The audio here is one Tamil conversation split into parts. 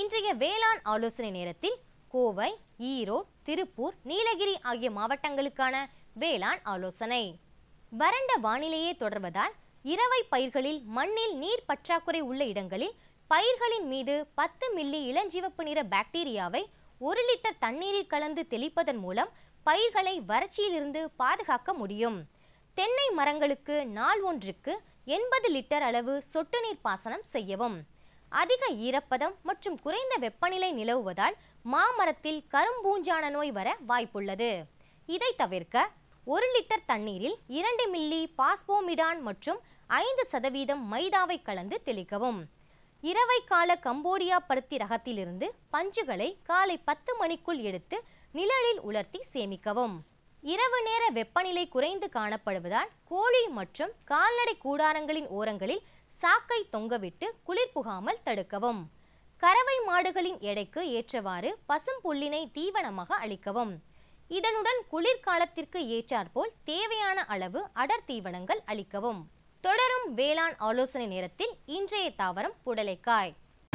இன்றைய வேளாண் ஆலோசனை நேரத்தில் கோவை ஈரோடு திருப்பூர் நீலகிரி ஆகிய மாவட்டங்களுக்கான வேளாண் ஆலோசனை வறண்ட வானிலையே தொடர்வதால் இரவை பயிர்களில் மண்ணில் நீர் பற்றாக்குறை உள்ள இடங்களில் பயிர்களின் மீது பத்து மில்லி இளஞ்சிவப்பு நிற பாக்டீரியாவை ஒரு லிட்டர் தண்ணீரில் கலந்து தெளிப்பதன் மூலம் பயிர்களை வறட்சியிலிருந்து பாதுகாக்க முடியும் தென்னை மரங்களுக்கு நாள் ஒன்றுக்கு எண்பது லிட்டர் அளவு சொட்டு நீர் பாசனம் செய்யவும் அதிக ஈரப்பதம் மற்றும் குறைந்த வெப்பநிலை நிலவுவதால் மாமரத்தில் கரும்பூஞ்சான நோய் வர வாய்ப்புள்ளது இதை தவிர்க்க ஒரு லிட்டர் தண்ணீரில் இரண்டு மில்லி பாஸ்போமிடான் மற்றும் ஐந்து சதவீதம் மைதாவை கலந்து தெளிக்கவும் இரவை கால கம்போடியா பருத்தி ரகத்திலிருந்து பஞ்சுகளை காலை பத்து மணிக்குள் எடுத்து நிழலில் உலர்த்தி சேமிக்கவும் இரவு நேர வெப்பநிலை குறைந்து காணப்படுவதால் கோழி மற்றும் கால்நடை கூடாரங்களின் ஓரங்களில் சாக்கை தொங்கவிட்டு குளிர் புகாமல் தடுக்கவும் கறவை மாடுகளின் எடைக்கு ஏற்றவாறு பசும்புல்லினை தீவனமாக அளிக்கவும் இதனுடன் குளிர்காலத்திற்கு ஏற்றாற்போல் தேவையான அளவு அடர் தீவனங்கள் அளிக்கவும் தொடரும் வேளாண் ஆலோசனை நேரத்தில் இன்றைய தாவரம் புடலைக்காய்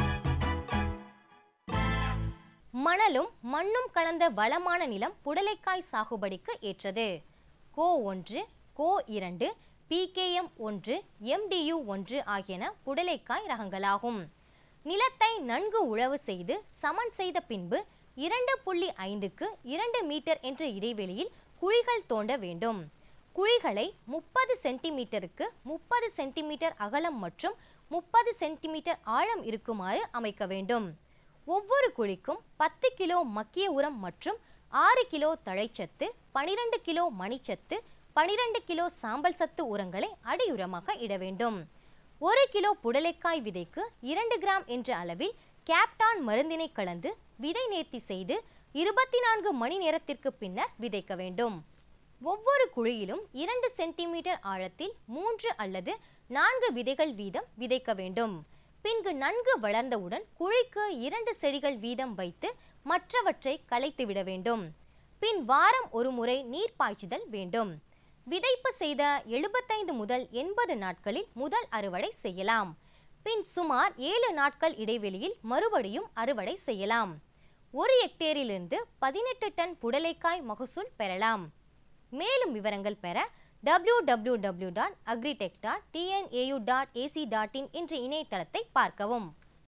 மணலும் மண்ணும் கலந்த வளமான நிலம் புடலைக்காய் சாகுபடிக்கு ஏற்றது கோ ஒன்று கோ இரண்டு பிகேஎம் ஒன்று எம்டியு ஒன்று ஆகியன புடலைக்காய் ரகங்களாகும் நிலத்தை நன்கு உழவு செய்து சமன் செய்த பின்பு இரண்டு புள்ளி ஐந்துக்கு இரண்டு மீட்டர் என்ற இடைவெளியில் குழிகள் தோண்ட வேண்டும் குழிகளை முப்பது சென்டிமீட்டருக்கு முப்பது சென்டிமீட்டர் அகலம் மற்றும் முப்பது சென்டிமீட்டர் ஆழம் இருக்குமாறு அமைக்க வேண்டும் ஒவ்வொரு குழிக்கும் பத்து கிலோ மக்கிய உரம் மற்றும் ஆறு கிலோ தழைச்சத்து பனிரெண்டு கிலோ மணிச்சத்து பனிரெண்டு கிலோ சாம்பல் சத்து உரங்களை அடியுரமாக இட வேண்டும் ஒரு கிலோ புடலைக்காய் விதைக்கு இரண்டு கிராம் என்ற அளவில் கேப்டான் மருந்தினை கலந்து விதை நேர்த்தி செய்து இருபத்தி நான்கு மணி நேரத்திற்கு பின்னர் விதைக்க வேண்டும் ஒவ்வொரு குழியிலும் இரண்டு சென்டிமீட்டர் ஆழத்தில் மூன்று அல்லது நான்கு விதைகள் வீதம் விதைக்க வேண்டும் பின்பு நன்கு வளர்ந்தவுடன் குழிக்கு இரண்டு செடிகள் வீதம் வைத்து மற்றவற்றை களைத்து விட வேண்டும் பின் வாரம் ஒரு முறை நீர் பாய்ச்சுதல் வேண்டும் விதைப்பு செய்த எழுபத்தைந்து முதல் எண்பது நாட்களில் முதல் அறுவடை செய்யலாம் பின் சுமார் ஏழு நாட்கள் இடைவெளியில் மறுபடியும் அறுவடை செய்யலாம் ஒரு ஹெக்டேரிலிருந்து பதினெட்டு டன் புடலைக்காய் மகசூல் பெறலாம் மேலும் விவரங்கள் பெற W W W dot agritech dot TNAU dot AC dot in என்ற இணையதளத்தை பார்க்கவும்